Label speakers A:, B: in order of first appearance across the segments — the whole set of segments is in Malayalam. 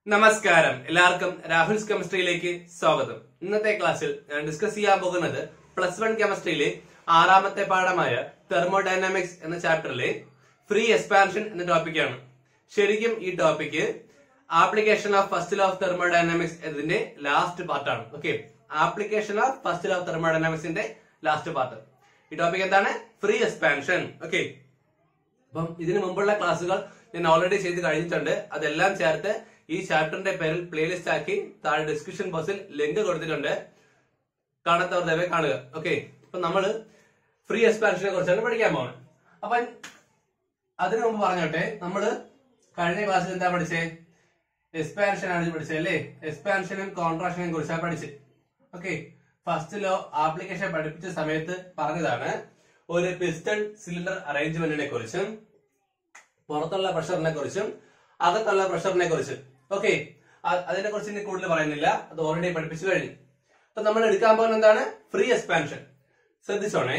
A: നമസ്കാരം എല്ലാവർക്കും രാഹുൽസ് കെമിസ്ട്രിയിലേക്ക് സ്വാഗതം ഇന്നത്തെ ക്ലാസ്സിൽ ഞാൻ ഡിസ്കസ് ചെയ്യാൻ പോകുന്നത് പ്ലസ് വൺ കെമിസ്ട്രിയിലെ ആറാമത്തെ പാഠമായ തെർമോഡൈനാമിക്സ് എന്ന ചാപ്റ്ററിലെ ഫ്രീ എക്സ്പാൻഷൻ എന്ന ടോപ്പിക്കാണ് ശരിക്കും ഈ topic application of first law of thermodynamics എന്നതിന്റെ ലാസ്റ്റ് പാർട്ടാണ് okay application of first law of തെർമോഡൈനാമിക്സിന്റെ ലാസ്റ്റ് പാർട്ട് ഈ ടോപ്പിക് എന്താണ് ഫ്രീ എക്സ്പാൻഷൻ ഓക്കെ അപ്പം ഇതിനു മുമ്പുള്ള ക്ലാസ്സുകൾ ഞാൻ ഓൾറെഡി ചെയ്ത് കഴിഞ്ഞിട്ടുണ്ട് അതെല്ലാം ചേർത്ത് ഈ ചാപ്റ്ററിന്റെ പേരിൽ പ്ലേലിസ്റ്റ് ആക്കി താഴെ ഡിസ്ക്രിപ്ഷൻ ബോക്സിൽ ലിങ്ക് കൊടുത്തിട്ടുണ്ട് കാണാത്തവർ ദയവായി കാണുക ഓക്കെ അപ്പൊ നമ്മള് ഫ്രീ എക്സ്പാൻഷനെ കുറിച്ചാണ് പഠിക്കാൻ പോകുന്നത് അപ്പൊ അതിനു മുമ്പ് പറഞ്ഞോട്ടെ നമ്മള് കഴിഞ്ഞ ക്ലാസ്സിൽ എന്താ പഠിച്ചേ എക്സ്പാൻഷൻ ആണ് പഠിച്ചത് അല്ലേ എക്സ്പാൻഷനും കോൺട്രാക്ഷനെയും കുറിച്ചാണ് പഠിച്ചത് ഓക്കെ ഫസ്റ്റ് ലോ ആപ്ലിക്കേഷൻ പഠിപ്പിച്ച സമയത്ത് പറഞ്ഞതാണ് ഒരു പിസ്റ്റൺ സിലിണ്ടർ അറേഞ്ച്മെന്റിനെ കുറിച്ചും പുറത്തുള്ള പ്രഷറിനെ കുറിച്ചും അകത്തുള്ള പ്രഷറിനെ കുറിച്ചും ഓക്കെ അതിനെ കുറിച്ച് ഇനി കൂടുതൽ പറയുന്നില്ല അത് ഓൾറെഡി പഠിപ്പിച്ചു കഴിഞ്ഞു അപ്പൊ നമ്മൾ എടുക്കാൻ പോകുന്ന എന്താണ് ഫ്രീ എക്സ്പാൻഷൻ ശ്രദ്ധിച്ചോണേ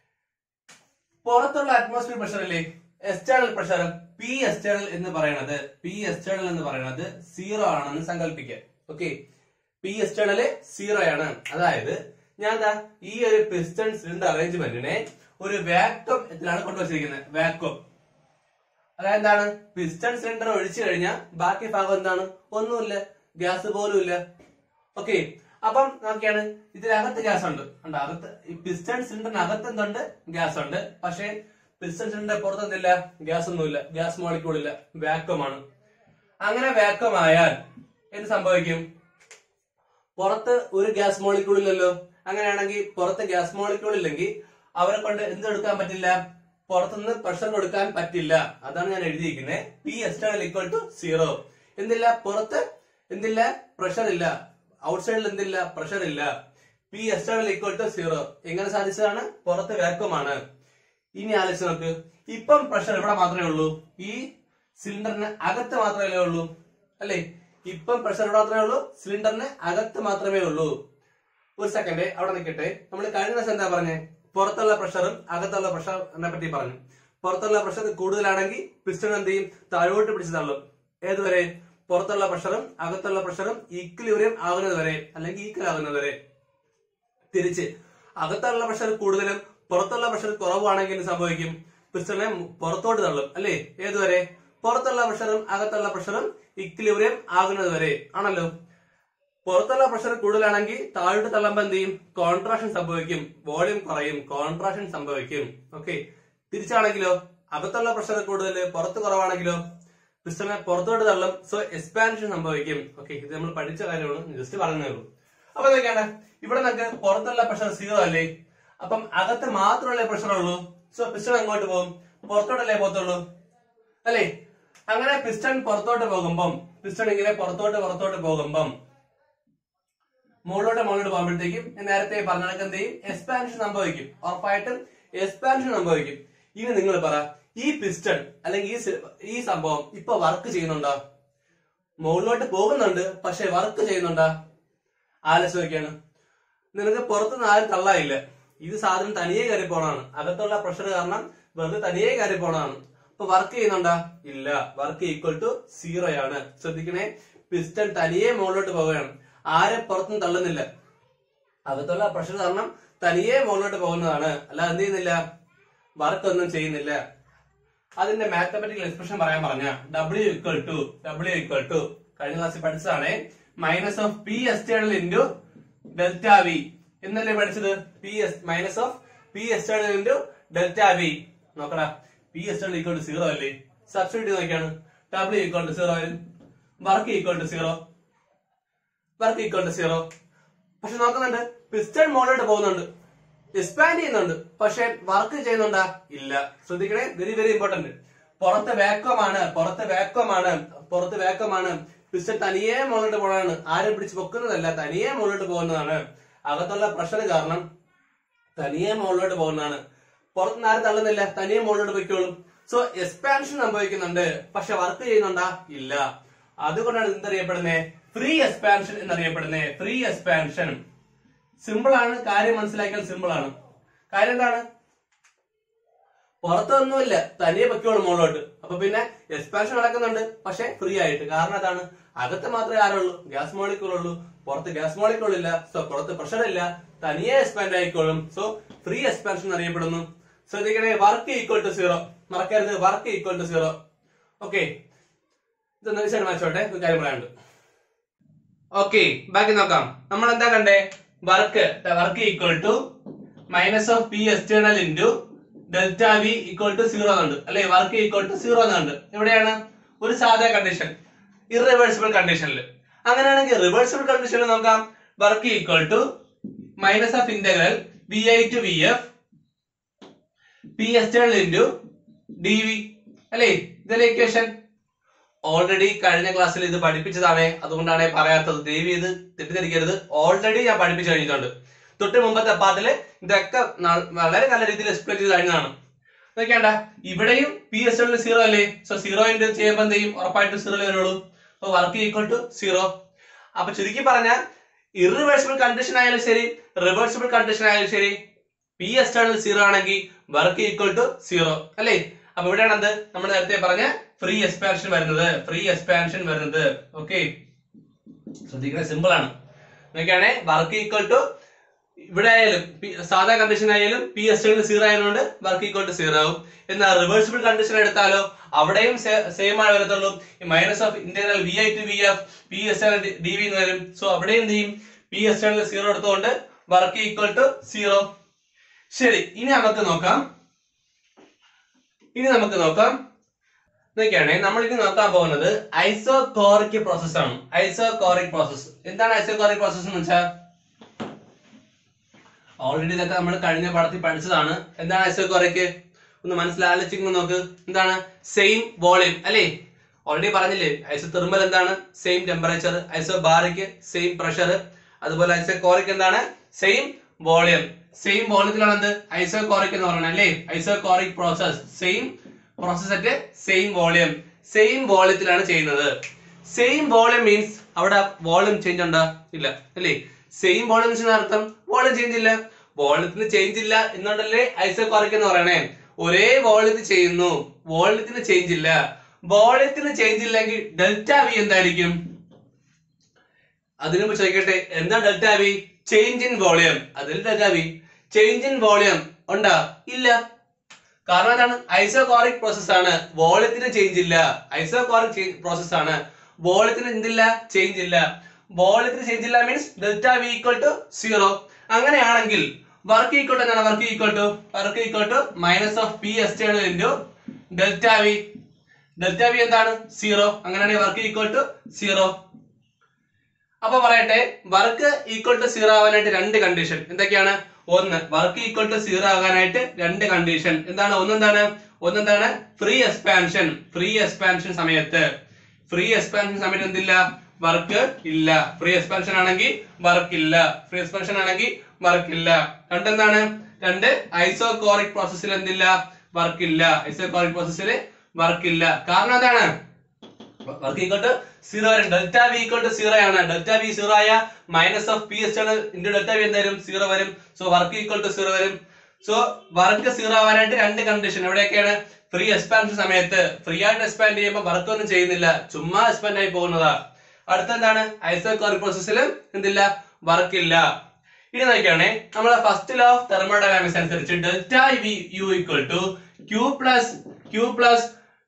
A: പുറത്തുള്ള അറ്റ്മോസ്ഫിയർ പ്രഷർ അല്ലേ എക്സ്റ്റേണൽ പ്രഷർ പി എക്സ്റ്റേണൽ എന്ന് പറയുന്നത് പി എക്സ്റ്റേണൽ എന്ന് പറയുന്നത് സീറോ ആണെന്ന് സങ്കല്പിക്കുക ഓക്കെ പി എക്സ്റ്റേണല് സീറോ ആണ് അതായത് ഞാൻ ദാ ഈ ഒരു പിസ്റ്റൺ സിലിണ്ടർ അറേഞ്ച്മെന്റിനെ ഒരു വാക്വം ഇതിലാണ് കൊണ്ടുവച്ചിരിക്കുന്നത് വാക്വം അതായത് എന്താണ് പിസ്റ്റൺ സിലിണ്ടർ ഒഴിച്ചു കഴിഞ്ഞാൽ ബാക്കി ഭാഗം എന്താണ് ഒന്നുമില്ല ഗ്യാസ് പോലും ഇല്ല ഓക്കെ അപ്പം നോക്കിയാണ് ഇതിനകത്ത് ഗ്യാസ് ഉണ്ട് ഉണ്ട് അകത്ത് ഈ പിസ്റ്റൺ സിലിണ്ടറിന് അകത്ത് എന്തുണ്ട് ഗ്യാസ് ഉണ്ട് പക്ഷേ പിസ്റ്റൺ സിലിണ്ടർ പുറത്ത് എന്തില്ല ഗ്യാസ് ഒന്നുമില്ല ഗ്യാസ് മോളിക്കൂൾ ഇല്ല വാക്വം ആണ് അങ്ങനെ വാക്വം ആയാൽ എന്ത് സംഭവിക്കും പുറത്ത് ഒരു ഗ്യാസ് മോളിക്കൂൾ ഇല്ലല്ലോ അങ്ങനെയാണെങ്കിൽ പുറത്ത് ഗ്യാസ് മോളിക്കൂൾ ഇല്ലെങ്കിൽ അവരെ കൊണ്ട് എന്ത് എടുക്കാൻ പറ്റില്ല പുറത്തുനിന്ന് പ്രഷർ കൊടുക്കാൻ പറ്റില്ല അതാണ് ഞാൻ എഴുതിയിരിക്കുന്നത് P external equal to zero എന്തില്ല പുറത്ത് എന്തില്ല പ്രഷർ ഇല്ല ഔട്ട്സൈഡിൽ എന്തില്ല പ്രഷർ ഇല്ല P external equal to zero എങ്ങനെ സാധിച്ചതാണ് പുറത്ത് വാക്വമാണ് ഇനി ആലോചിച്ച് നോക്ക് ഇപ്പം പ്രഷർ ഇവിടെ മാത്രമേ ഉള്ളൂ ഈ സിലിണ്ടറിന് അകത്ത് മാത്രമേ ഉള്ളൂ അല്ലേ ഇപ്പം പ്രഷർ ഇവിടെ മാത്രമേ ഉള്ളൂ സിലിണ്ടറിന് അകത്ത് മാത്രമേ ഉള്ളൂ ഒരു സെക്കൻഡ് അവിടെ നിൽക്കട്ടെ നമ്മൾ കഴിഞ്ഞ ദിവസം എന്താ പറഞ്ഞേ പുറത്തുള്ള പ്രഷറും അകത്തുള്ള പ്രഷറിനെ പറ്റി പറഞ്ഞു പുറത്തുള്ള പ്രഷർ കൂടുതലാണെങ്കിൽ പിസ്റ്റൺ എന്ത് ചെയ്യും താഴോട്ട് പിടിച്ച് തള്ളും ഏതുവരെ പുറത്തുള്ള പ്രഷറും അകത്തുള്ള പ്രഷറും ഈക്വലിബ്രിയം ആകുന്നത് വരെ അല്ലെങ്കിൽ ഈക്വൽ ആകുന്നത് വരെ തിരിച്ച് അകത്തുള്ള പ്രഷർ കൂടുതലും പുറത്തുള്ള പ്രഷർ കുറവാണെങ്കിൽ എന്ത് സംഭവിക്കും പിസ്റ്റണെ പുറത്തോട്ട് തള്ളും അല്ലേ ഏതുവരെ പുറത്തുള്ള പ്രഷറും അകത്തുള്ള പ്രഷറും ഇക്വിലിബ്രിയം ആകുന്നത് വരെ ആണല്ലോ പുറത്തുള്ള പ്രഷർ കൂടുതലാണെങ്കിൽ താഴോട്ട് തള്ളുമ്പോ എന്ത് ചെയ്യും കോൺട്രാക്ഷൻ സംഭവിക്കും വോളിയം കുറയും കോൺട്രാക്ഷൻ സംഭവിക്കും ഓക്കെ തിരിച്ചാണെങ്കിലോ അകത്തുള്ള പ്രഷർ കൂടുതൽ പുറത്ത് കുറവാണെങ്കിലോ പിസ്റ്റനെ പുറത്തോട്ട് തള്ളും സോ എക്സ്പാൻഷൻ സംഭവിക്കും ഓക്കെ ഇത് നമ്മൾ പഠിച്ച കാര്യമാണ് ജസ്റ്റ് പറഞ്ഞേ ഉള്ളൂ അപ്പൊ എന്തൊക്കെയാണ് ഇവിടെ നമുക്ക് പുറത്തുള്ള പ്രഷർ സീറോ അല്ലേ അപ്പം അകത്ത് മാത്രമല്ലേ പ്രഷർ ഉള്ളൂ സോ പിസ്റ്റൺ എങ്ങോട്ട് പോകും പുറത്തോട്ടല്ലേ പോകത്തുള്ളൂ അല്ലേ അങ്ങനെ പിസ്റ്റൺ പുറത്തോട്ട് പോകുമ്പം പിസ്റ്റൺ ഇങ്ങനെ പുറത്തോട്ട് പുറത്തോട്ട് പോകുമ്പം മുകളിലോട്ട് മുകളിലോട്ട് പോകുമ്പോഴത്തേക്കും ഞാൻ നേരത്തെ പറഞ്ഞ കണക്ക് എന്ത് ചെയ്യും എക്സ്പാൻഷൻ സംഭവിക്കും ഉറപ്പായിട്ടും എക്സ്പാൻഷൻ സംഭവിക്കും ഇനി നിങ്ങൾ പറ ഈ പിസ്റ്റൺ അല്ലെങ്കിൽ ഈ സി- ഈ സംഭവം ഇപ്പൊ വർക്ക് ചെയ്യുന്നുണ്ടോ മുകളിലോട്ട് പോകുന്നുണ്ട് പക്ഷെ വർക്ക് ചെയ്യുന്നുണ്ടോ ആലോചിച്ച് നോക്കിയാണ് നിനക്ക് പുറത്തുനിന്ന് ആരും തള്ളായില്ല ഇത് സാധനം തനിയെ കയറി പോണാണ് അകത്തുള്ള പ്രഷർ കാരണം വെറുതെ തനിയെ കയറി പോണാണ് അപ്പൊ വർക്ക് ചെയ്യുന്നുണ്ടോ ഇല്ല വർക്ക് ഈക്വൽ ടു സീറോ ആണ് ശ്രദ്ധിക്കണേ പിസ്റ്റൺ തനിയെ മുകളിലോട്ട് പോവുകയാണ് ആരെ പുറത്തുനിന്ന് തള്ളുന്നില്ല അകത്തുള്ള പ്രഷർ കാരണം തനിയെ മുകളിലോട്ട് പോകുന്നതാണ് അല്ലാതെ എന്ത് ചെയ്യുന്നില്ല വർക്ക് ഒന്നും ചെയ്യുന്നില്ല അതിന്റെ മാത്തമെറ്റിക്കൽ എക്സ്പ്രഷൻ പറയാൻ പറഞ്ഞ W equal to W equal to കഴിഞ്ഞ ക്ലാസ്സിൽ പഠിച്ചതാണ് minus of P external into delta V എന്നല്ലേ പഠിച്ചത് P S minus of P external into delta V നോക്കടാ P external equal to zero അല്ലേ സബ്സ്റ്റിറ്റ്യൂട്ട് നോക്കിയാണ് ഡബ്ല്യു ഈക്വൽ ടു സീറോ വരും work equal to zero work equal to zero പക്ഷെ നോക്കുന്നുണ്ട് പിസ്റ്റൺ മുകളിലോട്ട് പോകുന്നുണ്ട് എക്സ്പാൻഡ് ചെയ്യുന്നുണ്ട് പക്ഷെ വർക്ക് ചെയ്യുന്നുണ്ടാ ഇല്ല ശ്രദ്ധിക്കണേ വെരി വെരി ഇമ്പോർട്ടന്റ് പുറത്ത് വാക്വമാണ് പുറത്ത് വാക്വമാണ് പുറത്ത് വാക്വമാണ് പിസ്റ്റൺ തനിയെ മുകളിലോട്ട് പോകണതാണ് ആരും പിടിച്ച് പൊക്കുന്നതല്ല തനിയെ മുകളിലോട്ട് പോകുന്നതാണ് അകത്തുള്ള പ്രഷർ കാരണം തനിയെ മുകളിലോട്ട് പോകുന്നതാണ് പുറത്തുനിന്ന് ആരും തള്ളുന്നില്ല തനിയെ മുകളിലോട്ട് പൊയ്ക്കോളും സോ എക്സ്പാൻഷൻ സംഭവിക്കുന്നുണ്ട് പക്ഷെ വർക്ക് ചെയ്യുന്നുണ്ടാ ഇല്ല അതുകൊണ്ടാണ് എന്തറിയപ്പെടുന്നത് ഫ്രീ എക്സ്പാൻഷൻ എന്നറിയപ്പെടുന്നത് ഫ്രീ എക്സ്പാൻഷൻ സിമ്പിൾ ആണ് കാര്യം മനസ്സിലാക്കിയാൽ സിമ്പിൾ ആണ് കാര്യം എന്താണ് പുറത്തൊന്നുമില്ല തനിയെ പൊയ്ക്കോളും മുകളിലോട്ട് അപ്പൊ പിന്നെ എക്സ്പാൻഷൻ നടക്കുന്നുണ്ട് പക്ഷെ ഫ്രീ ആയിട്ട് കാരണം അതാണ് അകത്ത് മാത്രമേ ആരുള്ളൂ ഗ്യാസ് മോളിക്കൂൾ ഉള്ളൂ പുറത്ത് ഗ്യാസ് മോളിക്കൂൾ ഇല്ല സോ പുറത്ത് പ്രഷർ ഇല്ല തനിയെ എക്സ്പാൻഡ് ആയിക്കോളും സോ ഫ്രീ എക്സ്പാൻഷൻ അറിയപ്പെടുന്നു ശ്രദ്ധിക്കണേ വർക്ക് ഈക്വൽ ടു സീറോ മറക്കരുത് work equal to zero okay ഇതൊന്ന് വിശദം വായിച്ചോട്ടെ ഒരു കാര്യം പറയാനുണ്ട് ഓക്കെ ബാക്കി നോക്കാം നമ്മൾ എന്താ കണ്ടേ work work equal to minus of P external into delta V equal to zero എന്നുണ്ട് അല്ലെ വർക്ക് ഈക്വൽ ടു സീറോ എന്നുണ്ട് എവിടെയാണ് ഒരു സാധാ കണ്ടീഷൻ ഇറിവേഴ്സിബിൾ കണ്ടീഷനിൽ അങ്ങനെയാണെങ്കിൽ റിവേഴ്സിബിൾ കണ്ടീഷനിൽ നോക്കാം work equal to minus of integral V I to V F P external into D V അല്ലേ ഇതല്ലേ ഇക്വേഷൻ ഓൾറെഡി കഴിഞ്ഞ ക്ലാസ്സിൽ ഇത് പഠിപ്പിച്ചതാണ് അതുകൊണ്ടാണ് പറയാത്തത് ദയവ് ഇത് തെറ്റിദ്ധരിക്കരുത് ഓൾറെഡി ഞാൻ പഠിപ്പിച്ചു കഴിഞ്ഞിട്ടുണ്ട് തൊട്ട് മുമ്പത്തെ പാർട്ടില് ഇതൊക്കെ ന- വളരെ നല്ല രീതിയിൽ എക്സ്പ്ലെയിൻ ചെയ്ത് കഴിഞ്ഞതാണ് നോക്കേണ്ട ഇവിടെയും പി എസ് എല്ലിൽ സീറോ അല്ലേ സോ സീറോ ഇൻറ്റു ചെയ്യുമ്പോൾ എന്ത് ചെയ്യും ഉറപ്പായിട്ടും സീറോ വരുള്ളൂ അപ്പൊ വർക്ക് ഈക്വൽ ടു സീറോ അപ്പൊ ചുരുക്കി പറഞ്ഞാൽ ഇറിവേഴ്സിബിൾ കണ്ടീഷൻ ആയാലും ശരി റിവേഴ്സിബിൾ കണ്ടീഷൻ ആയാലും ശരി പി എക്സ്റ്റേണൽ സീറോ ആണെങ്കിൽ വർക്ക് ഈക്വൽ ടു സീറോ അല്ലേ അപ്പൊ ഇവിടെയാണ് എന്ത് നമ്മൾ നേരത്തെ പറഞ്ഞ ഫ്രീ എക്സ്പാൻഷൻ വരുന്നത് ഫ്രീ എക്സ്പാൻഷൻ വരുന്നത് ഓക്കെ ശ്രദ്ധിക്കണേ സിമ്പിൾ ആണ് നോക്കിയാണെ വർക്ക് ഈക്വൽ ടു ഇവിടെ ആയാലും പി- സാധാ കണ്ടീഷൻ ആയാലും പി എസ് ടി സീറോ ആയതുകൊണ്ട് വർക്ക് ഈക്വൽ ടു സീറോ ആവും എന്നാൽ റിവേഴ്സിബിൾ കണ്ടീഷൻ എടുത്താലോ അവിടെയും സെയിം ആണ് വരത്തുള്ളൂ minus of integral V I to V F P S L D V എന്ന് വരും സോ അവിടെ എന്ത് ചെയ്യും പി എസ് എൽ സീറോ എടുത്തുകൊണ്ട് വർക്ക് ഈക്വൽ ടു സീറോ ശരി ഇനി നമുക്ക് നോക്കാം ഇനി നമുക്ക് നോക്കാം ഇതൊക്കെയാണ് നമ്മൾ ഇനി നോക്കാൻ പോകുന്നത് ഐസോകോറിക് പ്രോസസ് ആണ് ഐസോകോറിക് പ്രോസസ് എന്താണ് ഐസോകോറിക് പ്രോസസ് എന്ന് വെച്ചാൽ ഓൾറെഡി ഇതൊക്കെ നമ്മൾ കഴിഞ്ഞ പാഠത്തിൽ പഠിച്ചതാണ് എന്താണ് ഐസോകോറിക് ഒന്ന് മനസ്സിലാലോചിക്കുമ്പോൾ നോക്ക് എന്താണ് സെയിം വോളിയം അല്ലേ ഓൾറെഡി പറഞ്ഞില്ലേ ഐസോ തെർമൽ എന്താണ് same temperature isobaric same pressure അതുപോലെ ഐസോകോറിക് എന്താണ് സെയിം വോളിയം സെയിം വോളിയത്തിലാണ് എന്ത് ഐസോകോറിക് എന്ന് പറയുന്നത് അല്ലേ isochoric process same process at same volume same വോളിയത്തിലാണ് ചെയ്യുന്നത് സെയിം വോളിയം മീൻസ് അവിടെ വോളിയം ചേഞ്ച് ഉണ്ടോ ഇല്ല അല്ലേ സെയിം വോളിയം അർത്ഥം വോളിയം ചേഞ്ച് ഇല്ല വോളിയത്തിന് ചേഞ്ച് ഇല്ല എന്നുണ്ടല്ലേ ഐസോകോറിക് എന്ന് പറയണേ ഒരേ വോളിയത്തിൽ ചെയ്യുന്നു വോളിയത്തിന് ചേഞ്ച് ഇല്ല വോളിയത്തിന് ചേഞ്ച് ഇല്ലെങ്കിൽ ഡെൽറ്റ വി എന്തായിരിക്കും അതിനു മുമ്പ് ചോദിക്കട്ടെ എന്താ delta V change in volume അതിൽ delta V change in volume ഉണ്ടാ ഇല്ല കാരണം എന്താണ് ഐസോകോറിക് പ്രോസസ് ആണ് വോളിയത്തിന് ചേഞ്ച് ഇല്ല ഐസോകോറിക് പ്രോസസ് ആണ് വോളിയത്തിന് എന്തില്ല ചേഞ്ച് ഇല്ല വോളിയത്തിന് ചേഞ്ച് ഇല്ല means delta V equal to zero അങ്ങനെയാണെങ്കിൽ വർക്ക് ഈക്വൽ ടു എന്താണ് work equal to work equal to minus of P external into delta V delta V എന്താണ് സീറോ അങ്ങനെയാണെങ്കിൽ വർക്ക് ഈക്വൽ ടു സീറോ അപ്പൊ പറയട്ടെ വർക്ക് ഈക്വൽ ടു സീറോ ആവാനായിട്ട് രണ്ട് കണ്ടീഷൻ എന്തൊക്കെയാണ് ഒന്ന് വർക്ക് ഈക്വൽ ടു സീറോ ആകാനായിട്ട് രണ്ട് കണ്ടീഷൻ എന്താണ് ഒന്നെന്താണ് ഒന്നെന്താണ് ഫ്രീ എക്സ്പാൻഷൻ ഫ്രീ എക്സ്പാൻഷൻ സമയത്ത് ഫ്രീ എക്സ്പാൻഷൻ സമയത്ത് എന്തില്ല വർക്ക് ഇല്ല ഫ്രീ എക്സ്പാൻഷൻ ആണെങ്കിൽ വർക്ക് ഇല്ല ഫ്രീ എക്സ്പാൻഷൻ ആണെങ്കിൽ വർക്ക് ഇല്ല രണ്ടെന്താണ് രണ്ട് ഐസോകോറിക് പ്രോസസ്സിൽ എന്തില്ല വർക്ക് ഇല്ല ഐസോകോറിക് പ്രോസസ്സിൽ വർക്ക് ഇല്ല കാരണം എന്താണ് വർക്ക് ഈക്വൽ ടു സീറോ വരും delta V equal to zero ആണ് ഡെൽറ്റ വി സീറോ ആയ minus of P S into delta V എന്തായാലും സീറോ വരും so work equal to zero വരും സോ വർക്ക് സീറോ ആവാനായിട്ട് രണ്ട് കണ്ടീഷൻ എവിടെയൊക്കെയാണ് ഫ്രീ എക്സ്പാൻഷൻ സമയത്ത് ഫ്രീ ആയിട്ട് എക്സ്പാൻഡ് ചെയ്യുമ്പോൾ വർക്ക് ഒന്നും ചെയ്യുന്നില്ല ചുമ്മാ എക്സ്പാൻഡ് ആയി പോകുന്നതാ അടുത്ത എന്താണ് ഐസോകോറിക് പ്രോസസ്സിലും എന്തില്ല വർക്ക് ഇല്ല ഇനി നോക്കിയാണേ നമ്മളെ ഫസ്റ്റ് ലോ ഓഫ് തെർമോഡൈനാമിക്സ് അനുസരിച്ച് delta V U equal to Q plus Q plus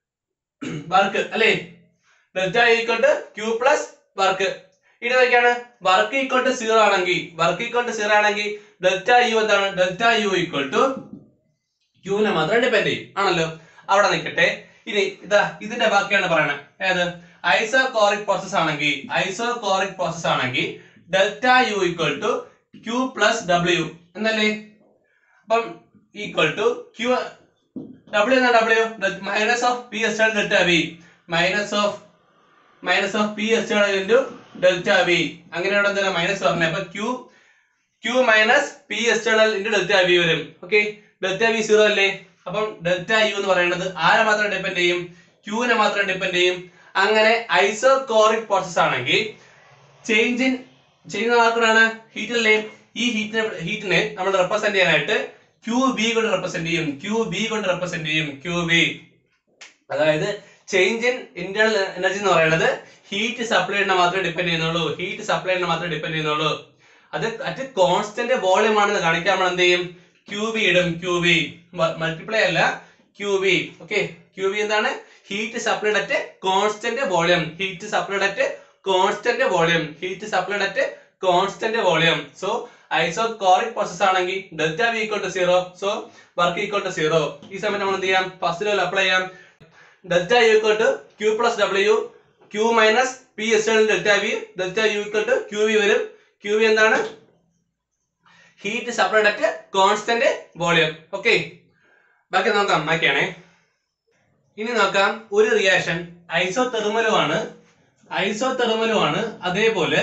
A: work അല്ലേ delta equal to Q plus work ഇനി നോക്കിയാണ് വർക്ക് ഈക്വൽ ടു സീറോ ആണെങ്കിൽ വർക്ക് ഈക്വൽ ടു സീറോ ആണെങ്കിൽ ഡെൽറ്റ യു എന്താണ് ഡെൽറ്റ യു ഈക്വൽ ടു ക്യൂവിനെ മാത്രം ഡിപെൻഡ് ചെയ്യും ആണല്ലോ അവിടെ നിൽക്കട്ടെ ഇനി ഇതാ ഇതിന്റെ ബാക്കിയാണ് പറയണത് ഏത് ഐസോകോറിക് പ്രോസസ് ആണെങ്കിൽ ഐസോകോറിക് പ്രോസസ് ആണെങ്കിൽ delta U equal to Q plus W എന്നല്ലേ അപ്പം ഈക്വൽ ടു ക്യൂ ഡബ്ല്യു എന്നാ W minus of P S delta V minus of minus of P S into delta V അങ്ങനെയാണ് എന്താണ് മൈനസ് പറഞ്ഞത് അപ്പൊ Q Q minus P external into delta V വരും ഓക്കെ ഡെൽറ്റ വി സീറോ അല്ലേ അപ്പം ഡെൽറ്റ യു എന്ന് പറയുന്നത് ആരെ മാത്രം ഡിപ്പെൻഡ് ചെയ്യും ക്യൂവിനെ മാത്രം ഡിപ്പെൻഡ് ചെയ്യും അങ്ങനെ ഐസോകോറിക് പ്രോസസ് ആണെങ്കിൽ ചേഞ്ച് ഇൻ ചെയ്യുന്ന ആർക്കാണ് ഹീറ്റല്ലേ ഈ ഹീറ്റിനെ ഹീറ്റിനെ നമ്മൾ റെപ്രസെന്റ് ചെയ്യാനായിട്ട് ക്യൂ ബി കൊണ്ട് റെപ്രസെന്റ് ചെയ്യും ക്യൂ ബി കൊണ്ട് റെപ്രസെന്റ് ചെയ്യും ക്യൂ ബി അതായത് ചേഞ്ച് ഇൻ ഇന്റേണൽ എനർജി എന്ന് പറയുന്നത് ഹീറ്റ് സപ്ലൈനെ മാത്രമേ ഡിപ്പെൻഡ് ചെയ്യുന്നുള്ളൂ ഹീറ്റ് സപ്ലൈനെ മാത്രമേ ഡിപ്പെൻഡ് ചെയ്യുന്നുള്ളൂ അത് അറ്റ് കോൺസ്റ്റന്റ് വോളിയം ആണെന്ന് കാണിക്കാൻ നമ്മൾ എന്ത് ചെയ്യും ക്യൂ ബി ഇടും ക്യൂ ബി മൾട്ടിപ്ലൈ അല്ല Q B okay Q B എന്താണ് heat supplied at constant volume heat supplied at constant volume heat supplied at constant volume so isochoric process ആണെങ്കിൽ delta V equal to zero so work equal to zero ഈ സമയത്ത് നമ്മൾ എന്ത് ചെയ്യാം ഫസ്റ്റ് ലെവൽ അപ്ലൈ ചെയ്യാം delta U equal to Q plus W Q minus P S delta V delta U equal to Q V വരും ക്യൂ വി എന്താണ് heat supplied at constant volume okay ബാക്കി നോക്കാം ബാക്കിയാണേ ഇനി നോക്കാം ഒരു റിയാക്ഷൻ ഐസോ തെർമലുമാണ് ഐസോ തെർമലുമാണ് അതേപോലെ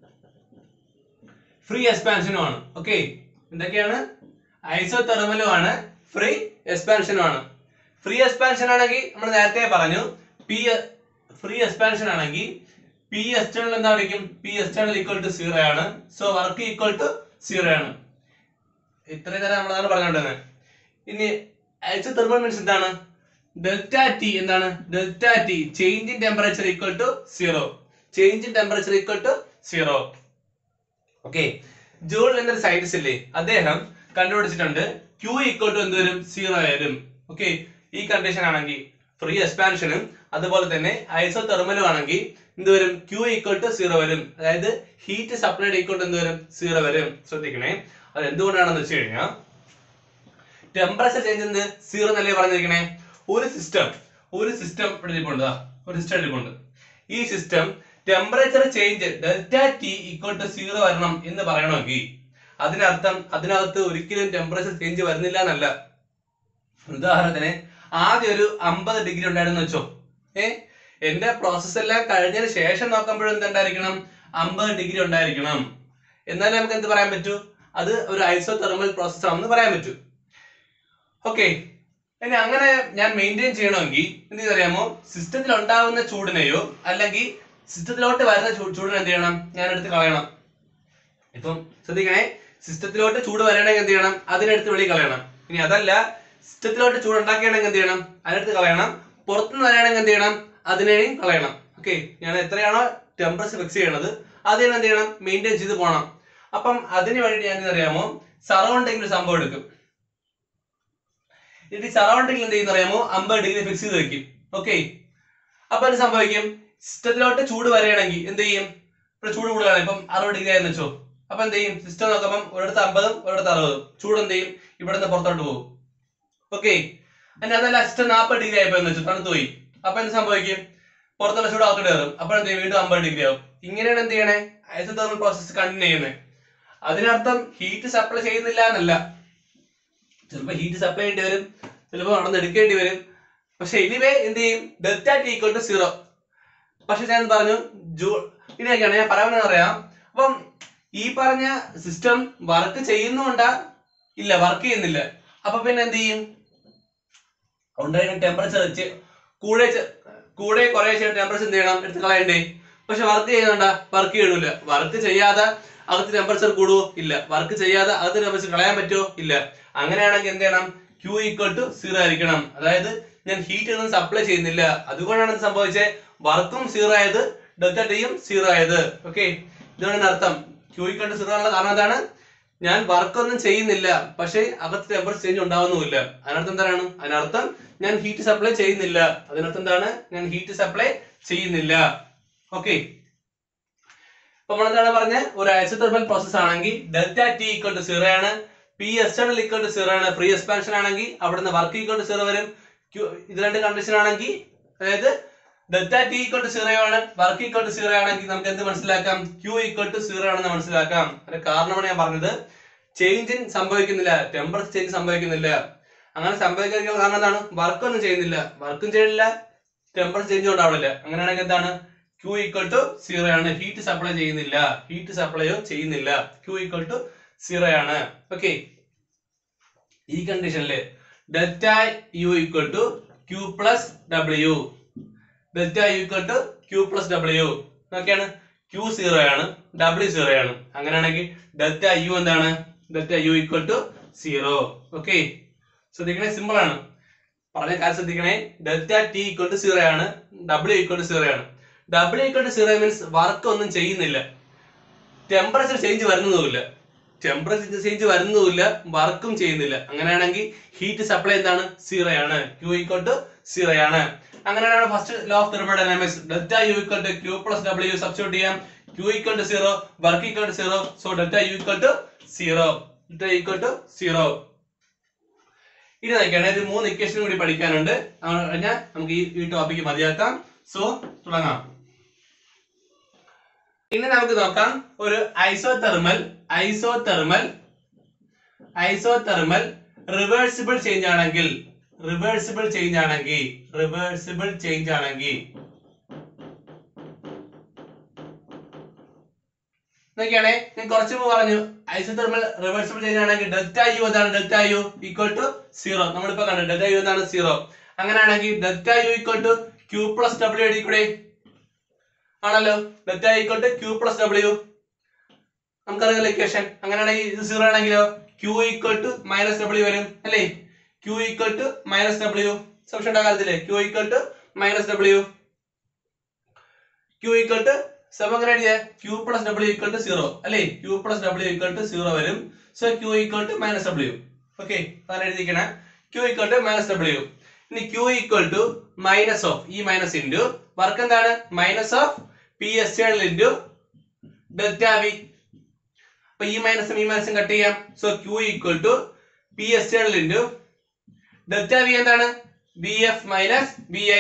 A: ഫ്രീ എക്സ്പാൻഷനും ആണ് ഓക്കെ എന്തൊക്കെയാണ് ഐസോ തെർമലും ആണ് ഫ്രീ എക്സ്പാൻഷനും ആണ് ഫ്രീ എക്സ്പാൻഷൻ ആണെങ്കിൽ നമ്മൾ നേരത്തെ പറഞ്ഞു പി ഫ്രീ എക്സ്പാൻഷൻ ആണെങ്കിൽ പി എക്സ്റ്റേണൽ എന്തായിരിക്കും P external equal to zero ആണ് so work equal to zero ആണ് ഇത്രയും നേരം നമ്മൾ അതാണ് പറഞ്ഞുകൊണ്ടിരുന്നത് ഇനി ഐസോ തെർമൽ മീൻസ് എന്താണ് ഡെൽറ്റ ടി എന്താണ് delta T change in temperature equal to zero change in temperature equal to zero okay Joule എന്നൊരു സയന്റിസ്റ്റ് ഇല്ലേ അദ്ദേഹം കണ്ടുപിടിച്ചിട്ടുണ്ട് ക്യൂ ഈക്വൽ ടു എന്ത് വരും സീറോ വരും ഓക്കെ ഈ കണ്ടീഷൻ ആണെങ്കിൽ ഫ്രീ എക്സ്പാൻഷനും അതുപോലെ തന്നെ ഐസോ തെർമലും ആണെങ്കിൽ എന്ത് വരും ക്യൂ ഈക്വൽ ടു സീറോ വരും അതായത് ഹീറ്റ് സപ്ലൈഡ് ഈക്വൽ ടു എന്ത് വരും സീറോ വരും ശ്രദ്ധിക്കണേ അത് എന്തുകൊണ്ടാണെന്ന് വെച്ച് കഴിഞ്ഞാൽ ടെമ്പറേച്ചർ ചേഞ്ച് എന്ത് സീറോ എന്നല്ലേ പറഞ്ഞിരിക്കണേ ഒരു സിസ്റ്റം ഒരു സിസ്റ്റം ഇവിടെ ഇരിപ്പുണ്ട് ദാ, ഒരു സിസ്റ്റം ഇരിപ്പുണ്ട് ഈ system temperature change delta T equal to zero വരണം എന്ന് പറയണമെങ്കിൽ അതിനർത്ഥം അതിനകത്ത് ഒരിക്കലും ടെമ്പറേച്ചർ ചേഞ്ച് വരുന്നില്ല എന്നല്ല ഉദാഹരണത്തിന് ആദ്യം ഒരു അമ്പത് ഡിഗ്രി ഉണ്ടായിരുന്നു വെച്ചോ ഏ എന്റെ പ്രോസസ് എല്ലാം കഴിഞ്ഞതിന് ശേഷം നോക്കുമ്പോഴും എന്തുണ്ടായിരിക്കണം അമ്പത് ഡിഗ്രി ഉണ്ടായിരിക്കണം എന്നാലേ നമുക്ക് എന്ത് പറയാൻ പറ്റൂ അത് ഒരു ഐസോ തെർമൽ പ്രോസസ് ആണെന്ന് പറയാൻ പറ്റൂ ഓക്കെ ഇനി അങ്ങനെ ഞാൻ മെയിൻറ്റെയിൻ ചെയ്യണമെങ്കിൽ എന്ത് ചെയ്തറിയാമോ സിസ്റ്റത്തിൽ ഉണ്ടാകുന്ന ചൂടിനെയോ അല്ലെങ്കിൽ സിസ്റ്റത്തിലോട്ട് വരുന്ന ചൂ- ചൂടിനെ എന്ത് ചെയ്യണം ഞാൻ എടുത്ത് കളയണം ഇപ്പം ശ്രദ്ധിക്കണേ സിസ്റ്റത്തിലോട്ട് ചൂട് വരണമെങ്കിൽ എന്ത് ചെയ്യണം അതിനെടുത്ത് വെളി കളയണം ഇനി അതല്ല സിസ്റ്റത്തിലോട്ട് ചൂട് ഉണ്ടാക്കുകയാണെങ്കിൽ എന്ത് ചെയ്യണം അതിനെടുത്ത് കളയണം പുറത്തുനിന്ന് വരികയാണെങ്കിൽ എന്ത് ചെയ്യണം അതിനെയും കളയണം ഓക്കെ ഞാൻ എത്രയാണോ ടെമ്പറേച്ചർ ഫിക്സ് ചെയ്യണത് അതിനെ എന്ത് ചെയ്യണം മെയിൻറ്റെയിൻ ചെയ്ത് പോകണം അപ്പം അതിന് വേണ്ടി ഞാൻ അറിയാമോ സറൗണ്ടിങ്ങിൽ സംഭവം എടുക്കും എന്നിട്ട് സറൗണ്ടിങ്ങിൽ എന്ത് ചെയ്യുന്ന അറിയാമോ അമ്പത് ഡിഗ്രി ഫിക്സ് ചെയ്ത് വെക്കും ഓക്കെ അപ്പൊ എന്ത് സംഭവിക്കും സിസ്റ്റത്തിലോട്ട് ചൂട് വരികയാണെങ്കിൽ എന്ത് ചെയ്യും ഇവിടെ ചൂട് കൂടുതലാണ് ഇപ്പം അറുപത് ഡിഗ്രി ആയെന്ന് വെച്ചോ അപ്പൊ എന്ത് ചെയ്യും സിസ്റ്റം നോക്കുമ്പോൾ ഒരിടത്ത് അമ്പതും ഒരിടത്ത് അറുപതും ചൂട് എന്ത് ചെയ്യും ഇവിടെ നിന്ന് പുറത്തോട്ട് പോകും ഓക്കെ അതിന്റെ അതല്ല സിസ്റ്റം നാൽപ്പത് ഡിഗ്രി ആയപ്പോ എന്ന് വെച്ചു തണുത്ത് പോയി അപ്പൊ എന്ത് സംഭവിക്കും പുറത്തുള്ള ചൂട് അകത്തോട്ട് കയറും അപ്പോൾ എന്ത് ചെയ്യും വീണ്ടും അമ്പത് ഡിഗ്രി ആവും ഇങ്ങനെയാണ് എന്ത് ചെയ്യണേ ഐസോതെർമൽ പ്രോസസ് കണ്ടിന്യൂ ചെയ്യുന്നത് അതിനർത്ഥം ഹീറ്റ് സപ്ലൈ ചെയ്യുന്നില്ല എന്നല്ല ചിലപ്പോൾ ഹീറ്റ് സപ്ലൈ ചെയ്യേണ്ടി വരും ചിലപ്പോൾ നടന്ന് എടുക്കേണ്ടി വരും പക്ഷെ എനിവേ എന്ത് ചെയ്യും delta T equal to zero പക്ഷെ ഞാൻ പറഞ്ഞു ജൂ ഇങ്ങനെയൊക്കെയാണ് ഞാൻ പറയാൻ അറിയാം അപ്പം ഈ പറഞ്ഞ സിസ്റ്റം വർക്ക് ചെയ്യുന്നുണ്ടാ ഇല്ല വർക്ക് ചെയ്യുന്നില്ല അപ്പൊ പിന്നെ എന്ത് ചെയ്യും ഉണ്ടായിരുന്ന ടെമ്പറേച്ചർ വെച്ച് കൂടെ ചെ- കൂടെ കുറെ ടെമ്പറേച്ചർ എന്ത് ചെയ്യണം എടുത്ത് കളയണ്ടേ പക്ഷെ വർക്ക് ചെയ്യുന്നുണ്ടാ വർക്ക് ചെയ്യണില്ല വർക്ക് ചെയ്യാതെ അകത്ത് ടെമ്പറേച്ചർ കൂടുവോ ഇല്ല വർക്ക് ചെയ്യാതെ അകത്ത് ടെമ്പറേച്ചർ കളയാൻ പറ്റുമോ ഇല്ല അങ്ങനെയാണെങ്കിൽ എന്ത് ചെയ്യണം ക്യൂ ഈക്വൽ ടു സീറോ ആയിരിക്കണം അതായത് ഞാൻ ഹീറ്റ് ഒന്നും സപ്ലൈ ചെയ്യുന്നില്ല അതുകൊണ്ടാണ് ഇത് സംഭവിച്ചത് വർക്കും സീറോ ആയത് ഡെൽറ്റ ടിയും സീറോ ആയത് ഓക്കെ ഇതാണ് ഇതിന്റെ അർത്ഥം ക്യൂ ഈക്വൽ ടു സീറോ ഉള്ള കാരണം എന്താണ് ഞാൻ വർക്ക് ഒന്നും ചെയ്യുന്നില്ല പക്ഷേ അകത്ത് ടെമ്പറേച്ചർ ചേഞ്ച് ഉണ്ടാവുന്നുമില്ല അതിനർത്ഥം എന്താണ് അതിനർത്ഥം ഞാൻ ഹീറ്റ് സപ്ലൈ ചെയ്യുന്നില്ല അതിനർത്ഥം എന്താണ് ഞാൻ ഹീറ്റ് സപ്ലൈ ചെയ്യുന്നില്ല ഓക്കെ അപ്പൊ നമ്മൾ എന്താണ് പറഞ്ഞ ഒരു ഐസോതെർമൽ പ്രോസസ് ആണെങ്കിൽ delta T equal to zero ആണ് P external equal to zero ആണ് ഫ്രീ എക്സ്പാൻഷൻ ആണെങ്കിൽ അവിടുന്ന് വർക്ക് ഈക്വൽ ടു സീറോ വരും Q- ഇത് രണ്ട് കണ്ടീഷൻ ആണെങ്കിൽ അതായത് delta T equal to zero ആണ് വർക്ക് ഈക്വൽ ടു സീറോ ആണെങ്കിൽ നമുക്ക് എന്ത് മനസ്സിലാക്കാം ക്യൂ ഈക്വൽ ടു സീറോ ആണെന്ന് മനസ്സിലാക്കാം അതിന്റെ കാരണമാണ് ഞാൻ പറഞ്ഞത് ചേഞ്ച് സംഭവിക്കുന്നില്ല ടെമ്പറേച്ചർ ചേഞ്ച് സംഭവിക്കുന്നില്ല അങ്ങനെ സംഭവിക്കാതിരിക്കാൻ കാരണം എന്താണ് വർക്ക് ഒന്നും ചെയ്യുന്നില്ല വർക്കും ചെയ്യണില്ല ടെമ്പറേച്ചർ ചേഞ്ച് ഉണ്ടാവില്ല അങ്ങനെയാണെങ്കിൽ എന്താണ് ക്യൂ ഈക്വൽ ടു സീറോ ആണ് ഹീറ്റ് സപ്ലൈ ചെയ്യുന്നില്ല ഹീറ്റ് സപ്ലൈയോ ചെയ്യുന്നില്ല ക്യൂ ഈക്വൽ ടു സീറോ ആണ് ഓക്കെ ഈ കണ്ടീഷനില് delta U equal to Q plus W delta U equal to Q plus W നോക്കിയാണ് ക്യൂ സീറോ ആണ് ഡബ്ല്യു സീറോ ആണ് അങ്ങനെയാണെങ്കിൽ ഡെൽറ്റ യു എന്താണ് delta U equal to zero okay ശ്രദ്ധിക്കണേ സിമ്പിൾ ആണ് പറഞ്ഞ കാര്യം ശ്രദ്ധിക്കണേ delta T equal to zero ആണ് ഡബ്ല്യു ഈക്വൽ ടു സീറോ ആണ് W equal to zero means work ഒന്നും ചെയ്യുന്നില്ല ടെമ്പറേച്ചർ ചേഞ്ച് വരുന്നതുമില്ല ടെമ്പറേച്ചർ ചേഞ്ച് വരുന്നതുമില്ല വർക്കും ചെയ്യുന്നില്ല അങ്ങനെയാണെങ്കിൽ ഹീറ്റ് സപ്ലൈ എന്താണ് സീറോ ആണ് ക്യൂ ഈക്വൽ ടു സീറോ ആണ് അങ്ങനെയാണ് first law of thermodynamics delta U equal to Q plus W substitute ചെയ്യാം Q equal to zero work equal to zero so delta U equal to zero delta equal to zero ഇനി നോക്കിയാണ് ഇത് മൂന്ന് ഇക്വേഷൻ കൂടി പഠിക്കാനുണ്ട് അത് കഴിഞ്ഞാൽ നമുക്ക് ഈ ഈ ടോപ്പിക്ക് മതിയാക്കാം സോ തുടങ്ങാം ഇനി നമുക്ക് നോക്കാം ഒരു isothermal isothermal isothermal reversible change ആണെങ്കിൽ റിവേഴ്സിബിൾ ചേഞ്ച് ആണെങ്കിൽ റിവേഴ്സിബിൾ ചേഞ്ച് ആണെങ്കിൽ നോക്കിയാണേ ഞാൻ കുറച്ച് മുമ്പ് പറഞ്ഞു ഐസോതെർമൽ റിവേഴ്സിബിൾ ചേഞ്ച് ആണെങ്കിൽ ഡെൽറ്റ യു എന്താണ് delta U equal to zero നമ്മളിപ്പോ കണ്ടു ഡെൽറ്റ യു എന്താണ് സീറോ അങ്ങനെയാണെങ്കിൽ delta U equal to Q plus W അടിക്കൂടെ ആണല്ലോ delta equal to Q plus W നമുക്കറിയാലോ ഇക്വേഷൻ അങ്ങനെയാണെങ്കിൽ ഇത് സീറോ ആണെങ്കിലോ Q equal to minus W വരും അല്ലേ Q equal to minus W സംശയം ഉണ്ടാകാത്തില്ലേ Q equal to minus W Q equal to സമം എങ്ങനെ എഴുതിയ Q plus W equal to zero അല്ലേ Q plus W equal to zero വരും so Q equal to minus W okay അതാണ് എഴുതിക്കണേ Q equal to minus W ഇനി Q equal to minus of ഈ മൈനസ് ഇൻറ്റു വർക്ക് എന്താണ് minus of P S into delta V അപ്പൊ ഈ മൈനസും ഈ മൈനസും കട്ട് ചെയ്യാം so Q equal to P S into delta V എന്താണ് B F minus B I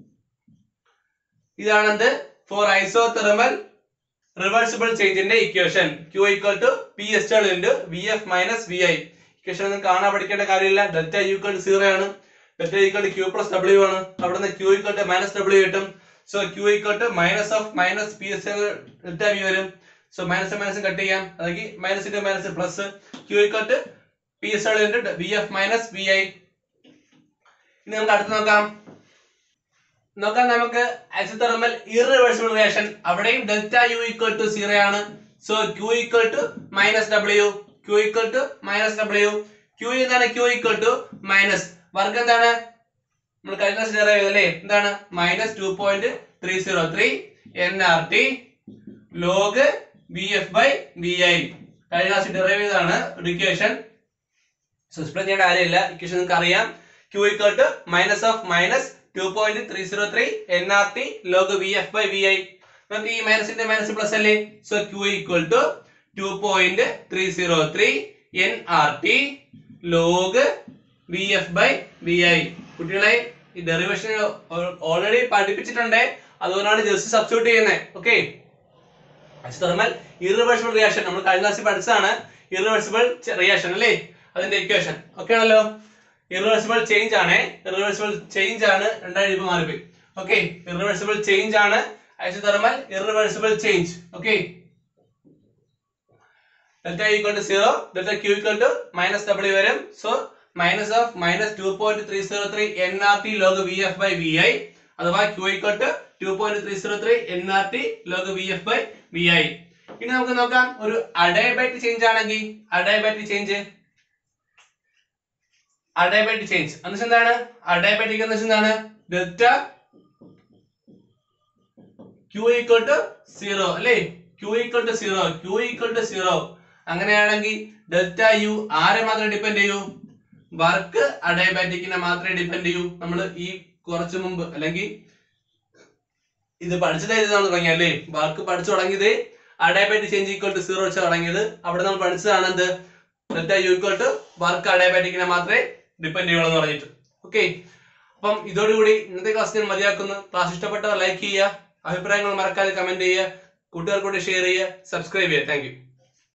A: ഇതാണെന്ത് ഫോർ ഐസോതെർമൽ റിവേഴ്സിബിൾ ചേഞ്ചിന്റെ equation Q equal to P S into V F minus V I equation ഒന്നും കാണാൻ പഠിക്കേണ്ട കാര്യമില്ല ഡെൽറ്റ ഈക്വൽ ടു സീറോ ആണ് delta equal to Q plus W ആണ് അവിടെ നിന്ന് Q equal to minus W കിട്ടും so Q equal to minus of minus P S delta V വരും സോ മൈനസ് മൈനസ് കട്ട് ചെയ്യാം അതായത് minus into minus plus Q equal to P S into V F minus V I ഇനി നമുക്ക് അടുത്ത് നോക്കാം നോക്കാം നമുക്ക് ഐസോതെർമൽ ഇറിവേഴ്സിബിൾ റിയാക്ഷൻ അവിടെയും delta U equal to zero ആണ് so Q equal to minus W Q equal to minus W Q എന്താണ് Q equal to minus work എന്താണ് നമ്മൾ കഴിഞ്ഞ ഡെറൈവ് ചെയ്തല്ലേ എന്താണ് minus two point three zero three N R T log B F by B I കഴിഞ്ഞ ക്ലാസ് ഡെറൈവ് ചെയ്തതാണ് ഇക്വേഷൻ എക്സ്പ്ലെയിൻ ചെയ്യേണ്ട കാര്യമില്ല ഇക്വേഷൻ നിങ്ങൾക്ക് അറിയാം Q equal to minus of minus two point three zero three N R T log V F by V I നമുക്ക് ഈ മൈനസിന്റെ മൈനസ് പ്ലസ് അല്ലേ so Q equal to two point three zero three N R T log V F by V I കുട്ടികളെ ഈ ഡെറിവേഷൻ ഓൾറെഡി പഠിപ്പിച്ചിട്ടുണ്ട് അതുകൊണ്ടാണ് ജസ്റ്റ് സബ്സ്റ്റിറ്റ്യൂട്ട് ചെയ്യുന്നത് ഓക്കെ തെർമൽ ഇറിവേഴ്സിബിൾ റിയാക്ഷൻ നമ്മൾ കഴിഞ്ഞ ക്ലാസ്സിൽ പഠിച്ചതാണ് ഇറിവേഴ്സിബിൾ റിയാക്ഷൻ അല്ലേ അതിന്റെ ഇക്വേഷൻ ഓക്കെ ആണല്ലോ ഇറിവേഴ്സിബിൾ ചേഞ്ച് ആണ് ഇറിവേഴ്സിബിൾ ചേഞ്ച് ആണ് രണ്ടായിരം രൂപ മാറിപ്പോയി ഓക്കെ ഇറിവേഴ്സിബിൾ ചേഞ്ച് ആണ് isothermal irreversible change okay delta equal to zero delta Q equal to minus W വരും so minus of minus two point three zero three N R T log V F by V I അഥവാ Q equal to two point three zero three N R T log V F by V I ഇനി നമുക്ക് നോക്കാം ഒരു അഡയബാറ്റിക് ചേഞ്ച് ആണെങ്കിൽ അഡയബാറ്റിക് ചേഞ്ച് അഡയബാറ്റിക് ചേഞ്ച് എന്ന് എന്താണ് അഡയബാറ്റിക് എന്ന് വെച്ചാൽ എന്താണ് delta Q equal to zero അല്ലേ Q equal to zero Q equal to zero അങ്ങനെയാണെങ്കിൽ ഡെൽറ്റ യു ആരെ മാത്രമേ ഡിപ്പെൻഡ് ചെയ്യൂ വർക്ക് അഡയബാറ്റിക്കിനെ മാത്രമേ ഡിപ്പെൻഡ് ചെയ്യൂ നമ്മൾ ഈ കുറച്ചു മുമ്പ് അല്ലെങ്കിൽ ഇത് പഠിച്ചത് ഏതാണ് തുടങ്ങിയ അല്ലേ വർക്ക് പഠിച്ചു തുടങ്ങിയത് adiabatic change equal to zero വെച്ച് തുടങ്ങിയത് അവിടെ നമ്മൾ പഠിച്ചതാണ് എന്ത് delta U equal to work അഡയബാറ്റിക്കിനെ മാത്രമേ ഡിപ്പെൻഡ് ചെയ്യുള്ളൂ എന്ന് പറഞ്ഞിട്ട് ഓക്കെ അപ്പം ഇതോടുകൂടി ഇന്നത്തെ ക്ലാസ് ഞാൻ മതിയാക്കുന്നു ക്ലാസ് ഇഷ്ടപ്പെട്ടവർ ലൈക്ക് ചെയ്യുക അഭിപ്രായങ്ങൾ മറക്കാതെ കമന്റ് ചെയ്യുക കൂട്ടുകാർക്കൂടെ ഷെയർ ചെയ്യുക സബ്സ്ക്രൈബ് ചെയ്യുക താങ്ക്